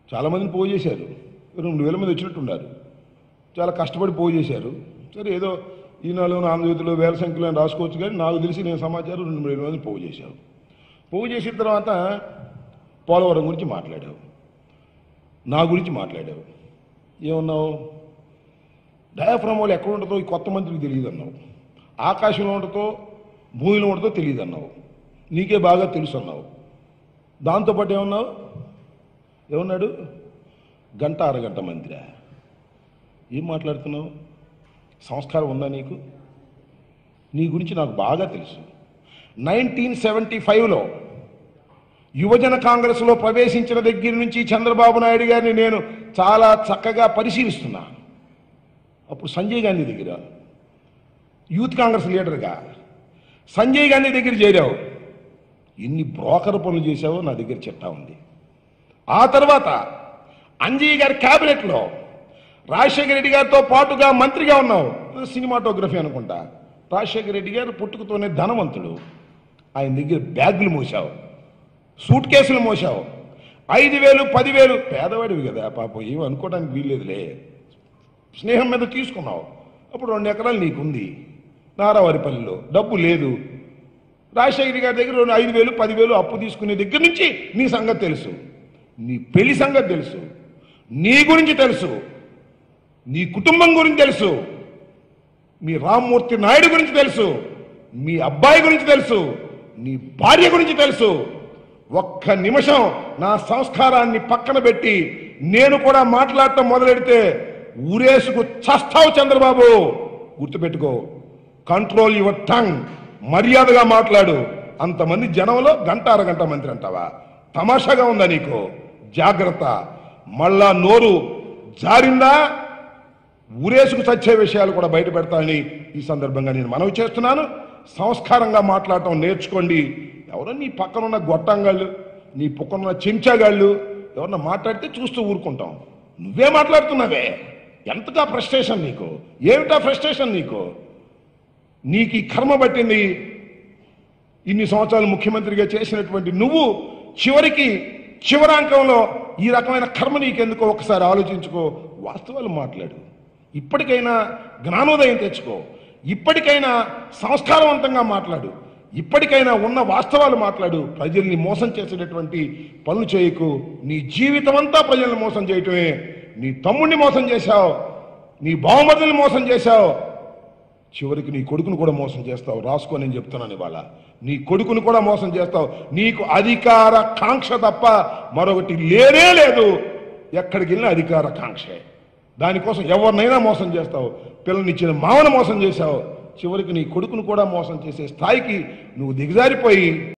చాలామందిని పోగు చేశారు రెండు వేల మంది వచ్చినట్టున్నారు చాలా కష్టపడి పోగు చేశారు సరే ఏదో ఈనాడు ఆంధ్రజ్యోతిలో వేల సంఖ్యలో అని రాసుకోవచ్చు కానీ నాకు తెలిసి నేను సమాచారం రెండు వేల మంది పోగు చేశారు పోగు చేసిన తర్వాత పోలవరం గురించి మాట్లాడావు నా గురించి మాట్లాడావు ఏమన్నావు డయాఫ్రమ్ వాళ్ళు ఎక్కడ ఉంటుందో ఈ కొత్త మంత్రికి తెలియదు అన్నావు ఆకాశంలో ఉంటుందో భూమిలో ఉంటుందో తెలియదు అన్నావు నీకే బాగా తెలుసు అన్నావు దాంతోపాటు ఏమన్నావు ఏమన్నాడు గంట అరగంట మంత్రి ఏం మాట్లాడుతున్నావు సంస్కారం ఉందా నీకు నీ గురించి నాకు బాగా తెలుసు నైన్టీన్ సెవెంటీ ఫైవ్లో యువజన కాంగ్రెస్లో ప్రవేశించిన దగ్గర నుంచి చంద్రబాబు నాయుడు గారిని నేను చాలా చక్కగా పరిశీలిస్తున్నా అప్పుడు సంజయ్ గాంధీ దగ్గర యూత్ కాంగ్రెస్ లీడర్గా సంజయ్ గాంధీ దగ్గర చేరావు ఎన్ని బ్రోకర్ పనులు చేశావో నా దగ్గర చిట్టా ఉంది ఆ తర్వాత అంజయ్య గారి క్యాబినెట్లో రాజశేఖర రెడ్డి గారితో పాటుగా మంత్రిగా ఉన్నావు సినిమాటోగ్రఫీ అనుకుంటా రాజశేఖర రెడ్డి గారు పుట్టుకతోనే ధనవంతుడు ఆయన దగ్గర బ్యాగులు మోసావు సూట్ కేసులు మోసావు ఐదు వేలు పదివేలు పేదవాడివి కదా పాపం ఏమి అనుకోవడానికి వీల్లేదులే స్నేహం మీద తీసుకున్నావు అప్పుడు రెండు ఎకరాలు నీకుంది నారావారిపల్లిలో డబ్బు లేదు రాజశేఖర గారి దగ్గర రెండు ఐదు వేలు పదివేలు అప్పు తీసుకునే దగ్గర నుంచి నీ సంగతి తెలుసు నీ పెళ్లి సంగతి తెలుసు నీ గురించి తెలుసు నీ కుటుంబం గురించి తెలుసు మీ రామ్మూర్తి నాయుడు గురించి తెలుసు మీ అబ్బాయి గురించి తెలుసు నీ భార్య గురించి తెలుసు ఒక్క నిమిషం నా సంస్కారాన్ని పక్కన పెట్టి నేను కూడా మాట్లాడటం మొదలెడితే ఊరేసుకు చస్తావు చంద్రబాబు గుర్తుపెట్టుకో కంట్రోల్ యువర్ టంగ్ మర్యాదగా మాట్లాడు అంతమంది జనంలో గంట అరగంట మంత్రి అంటావా తమాషాగా ఉందా నీకు జాగ్రత్త మళ్ళా నోరు జారిందా ఊరేసుకు చచ్చే విషయాలు కూడా బయట పెడతానని ఈ సందర్భంగా నేను మనవి చేస్తున్నాను సంస్కారంగా మాట్లాడటం నేర్చుకోండి ఎవరో నీ పక్కన ఉన్న గొట్టంగాళ్ళు నీ పక్కన ఉన్న చెంచాగాళ్ళు ఎవరన్నా మాట్లాడితే చూస్తూ ఊరుకుంటాం నువ్వే మాట్లాడుతున్నావే ఎంతగా ఫ్రస్ట్రేషన్ నీకు ఏమిటా ఫ్రస్ట్రేషన్ నీకు నీకు ఈ కర్మ పట్టింది ఇన్ని సంవత్సరాలు ముఖ్యమంత్రిగా చేసినటువంటి నువ్వు చివరికి చివరాంకంలో ఈ రకమైన కర్మ నీకెందుకో ఒకసారి ఆలోచించుకో వాస్తవాలు మాట్లాడు ఇప్పటికైనా జ్ఞానోదయం తెచ్చుకో ఇప్పటికైనా సంస్కారవంతంగా మాట్లాడు ఇప్పటికైనా ఉన్న వాస్తవాలు మాట్లాడు ప్రజల్ని మోసం చేసేటటువంటి పనులు చేయకు నీ జీవితం అంతా ప్రజల్ని మోసం చేయటమే నీ తమ్ముడిని మోసం చేశావు నీ బావమరుదుల్ని మోసం చేశావు చివరికి నీ కొడుకును కూడా మోసం చేస్తావు రాసుకో నేను చెప్తున్నాను ఇవాళ నీ కొడుకును కూడా మోసం చేస్తావు నీకు అధికార కాంక్ష తప్ప మరొకటి లేనే లేదు ఎక్కడికి వెళ్ళినా అధికార కాంక్షే దానికోసం ఎవరినైనా మోసం చేస్తావు పిల్లనిచ్చిన మావను మోసం చేశావు చివరికి నీ కొడుకును కూడా మోసం చేసే స్థాయికి నువ్వు దిగజారిపోయి